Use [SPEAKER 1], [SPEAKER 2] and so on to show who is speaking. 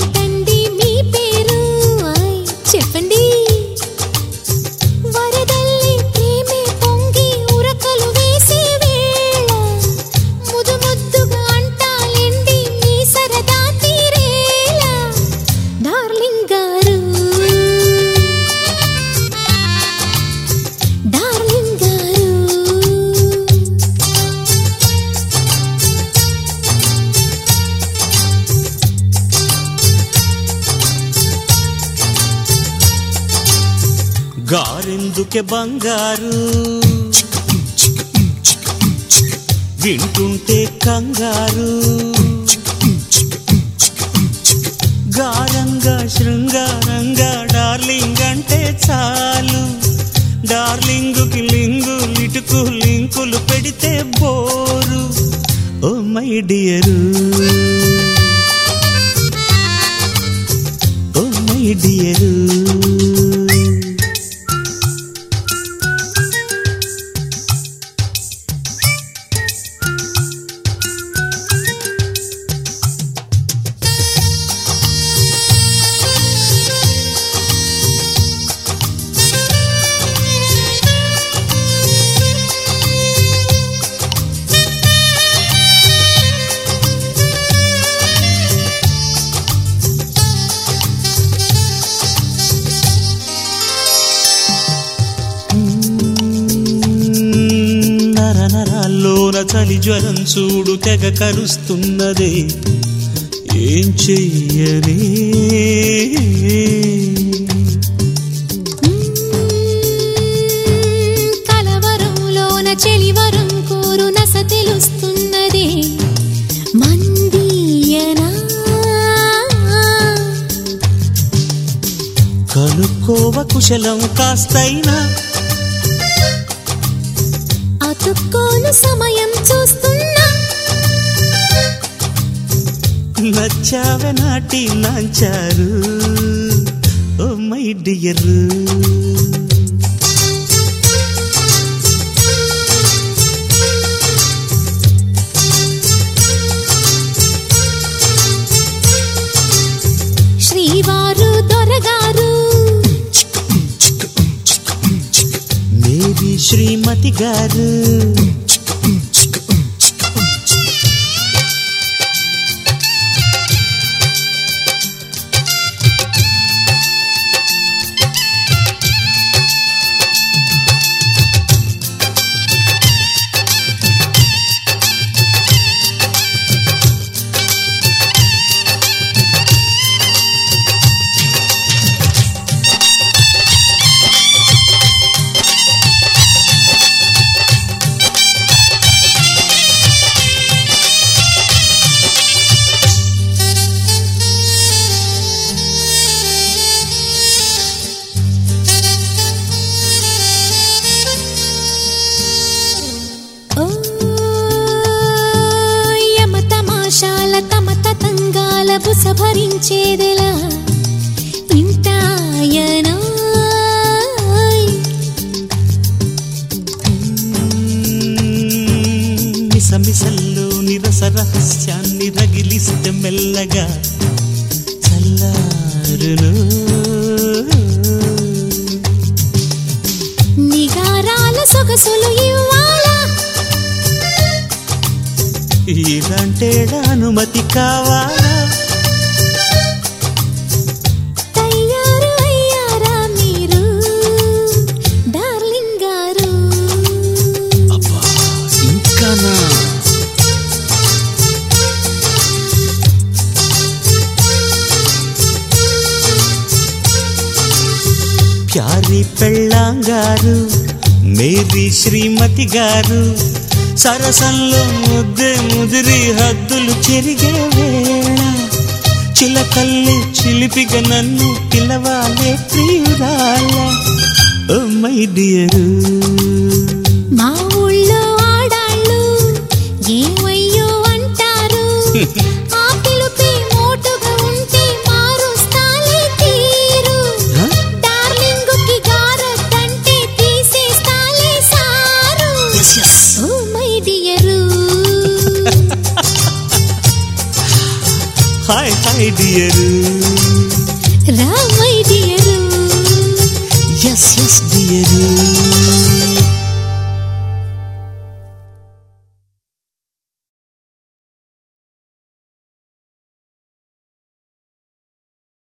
[SPEAKER 1] ఏమిటండి మీ పేరు ఆయ్, చెప్పండి వరదల్లి ప్రేమే పొంగి ఉరకలు వేసే వేళ ముదు ముద్దుగా అంటాలెండి మీ సరదా తీరేలా డార్లింగ్ గారు డార్లింగ్ గారు
[SPEAKER 2] గారెందుకే బంగారు వింటుంటే కంగారు గారంగా శృంగారంగా డార్లింగ్ అంటే చాలు డార్లింగుకి లింగు లిటుకు లింకులు పెడితే bore oh my dear oh my dear నర నరాల్లోన చలి జ్వరం చూడు తెగ కరుస్తున్నదే ఏం చెయ్యనే
[SPEAKER 1] కలవరంలోన చెలివరం కోరు నస తెలుస్తున్నదే మందీయనా
[SPEAKER 2] కనుక్కోవ కుశలం కాస్తైనా
[SPEAKER 1] అతుక్కోను సమయం చూస్తున్నా
[SPEAKER 2] నచ్చావె నాటి నాంచారు ఓ మై డియర్
[SPEAKER 1] శ్రీవారు దొరగారు
[SPEAKER 2] మేరీ శ్రీమతి గారు
[SPEAKER 1] ఓ యమ తమాషాల తమ తతంగాల బుస భరించేదెలా వింటాయనా
[SPEAKER 2] మిసమిసల్లో నిరస రహస్యాన్ని రగిలిస్తే మెల్లగా చల్లారును
[SPEAKER 1] నిగారాల సొగసులు ఇవ్వాలా
[SPEAKER 2] ఇలాంటే అనుమతి కావాలా
[SPEAKER 1] తయారు అయ్యారా మీరు డార్లింగ్ గారు
[SPEAKER 2] అబ్బా ఇంకానా ప్యారి పెళ్ళాంగారు మేరీ శ్రీమతి గారు సరసంలో ముద్దే ముదిరి హద్దులు చెరిగే వేళ చిలకల్లి చిలిపిగా నన్ను పిలవాలే ప్రియురాల ఓ మై డియరు
[SPEAKER 1] మా ఊళ్ళో ఆడాళ్ళు ఏమయ్యో అంటారు ఆ పిలుపే మోటుగా ఉంటే మారుస్తాలే తీరు
[SPEAKER 2] Huh?
[SPEAKER 1] డార్లింగుకి గారతంటే తీసేస్తాలే sir oh my dear
[SPEAKER 2] hi hi dear yes yes dear